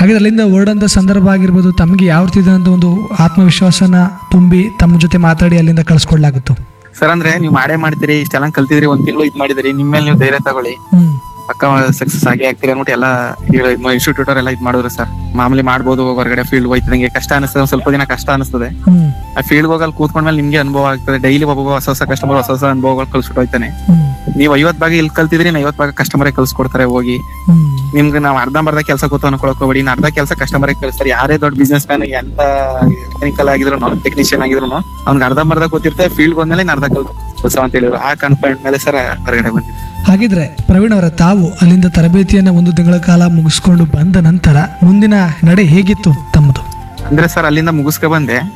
ಹಾಗಾದ್ರೆ ಅಲ್ಲಿಂದ ಹೊರಡಂತ ಸಂದರ್ಭ ಆಗಿರ್ಬೋದು ತಮಗೆ ಯಾವ ರೀತಿ ಇದಂತ ಒಂದು ಆತ್ಮವಿಶ್ವಾಸನ ತುಂಬಿ ತಮ್ಮ ಜೊತೆ ಮಾತಾಡಿ ಅಲ್ಲಿಂದ ಕಳಿಸ್ಕೊಡ್ಲಾಗುತ್ತೋ ಸರ್ ಅಂದ್ರೆ ನೀವು ಮಾಡೇ ಮಾಡ್ತೀರಿ ಇಷ್ಟೆಲ್ಲ ಕಲ್ತಿದ್ರಿ ಒಂದ್ ತಿಂಗಳು ಇದ್ ಮಾಡಿದ್ರಿ ನಿಮ್ ಮೇಲೆ ನೀವು ಧೈರ್ಯ ತಗೊಳ್ಳಿ ಹ್ಮ್ ಪಕ್ಕ ಸಕ್ಸಸ್ ಆಗಿ ಆಗ್ತೀರಿ ಅಂದ್ಬಿಟ್ಟು ಎಲ್ಲ ಇನ್ಸ್ಟಿಟ್ಯೂಟ್ ಅವರೆಲ್ಲ ಇದ್ ಮಾಡಿದ್ರು ಸರ್ ಮಾಮೂಲಿ ಮಾಡ್ಬೋದು ಹೊರಗಡೆ ಫೀಲ್ಡ್ ಹೋಯ್ತದಂಗೆ ಕಷ್ಟ ಅನಿಸ್ತದೆ ಒಂದ್ ಸ್ವಲ್ಪ ದಿನ ಕಷ್ಟ ಅನಿಸ್ತದೆ ಹ್ಮ್ ಆ ಫೀಲ್ಡ್ ಹೋಗಲ್ಲಿ ಕೂತ್ಕೊಂಡ್ಮೇಲೆ ನಿಮ್ಗೆ ಅನುಭವ ಆಗ್ತದೆ ಡೈಲಿ ಒಬ್ಬೊಬ್ಬ ಹೊಸ ಹೊಸ ಕಸ್ಟಮರ್ ಹೊಸ ಹೊಸ ಅನುಭವಗಳು ಕಳ್ಸ್ಬಿಟ್ಟು ಹೋಯ್ತಾನೆ ಹ್ಮ್ ನೀವು ಐವತ್ ಭಾಗ ಇಲ್ಲಿ ಕಲ್ತಿದ್ರಿ ಇನ್ನು ಐವತ್ ಭಾಗ ಕಸ್ಟಮರೇ ಕಳ್ಸ್ಕೊಡ್ತಾರೆ ಹೋಗಿ ಹ್ಮ್ ನಿಮ್ಗೆ ನಾವು ಅರ್ಧಂಬರ್ಧ ಕೆಲಸ ಕೂತು ಅನ್ಕೊಳಕ್ ಹೋಗ್ಬೇಡಿ ಇನ್ನು ಅರ್ಧ ಕೆಲಸ ಕಸ್ಟಮರೇ ಕಳಿಸ್ತಾರೆ ಯಾರೇ ದೊಡ್ಡ ಬಿಸ್ನೆಸ್ ಮ್ಯಾನ್ ಎಂತ ಟೆಕ್ನಿಕಲ್ ಆಗಿದ್ರು ಟೆಕ್ನಿಷಿಯನ್ ಆಗಿದ್ರು ಅವ್ನಿಗೆ ಅರ್ಧಂಬರ್ಧ ಕೂತಿರ್ತಾರೆ ಫೀಲ್ಡ್ ಬಂದ್ಮೇಲೆ ಇನ್ನು ಅರ್ಧ ಕೆಲಸ ಅಂತ ಹೇಳಿದ್ರು ಆ ಕಾನ್ಫಿಡೆಂಟ್ ಮೇಲೆ ಸರ್ ಹೊರಗಡೆ ಬಂದಿದ್ದು ಹಾಗಿದ್ರೆ ಪ್ರವೀಣ್ ಅವರ ತಾವು ಅಲ್ಲಿಂದ ತರಬೇತಿಯನ್ನ ಒಂದು ತಿಂಗಳ ಕಾಲ ಮುಗಿಸ್ಕೊಂಡು ಬಂದ ನಂತರ ಮುಂದಿನ ನಡೆ ಹೇಗಿತ್ತು ತಮ್ಮದು ಅಂದ್ರೆ ಸರ್ ಅಲ್ಲಿಂದ ಮುಗಿಸ್ಕೊ ಬಂದೆ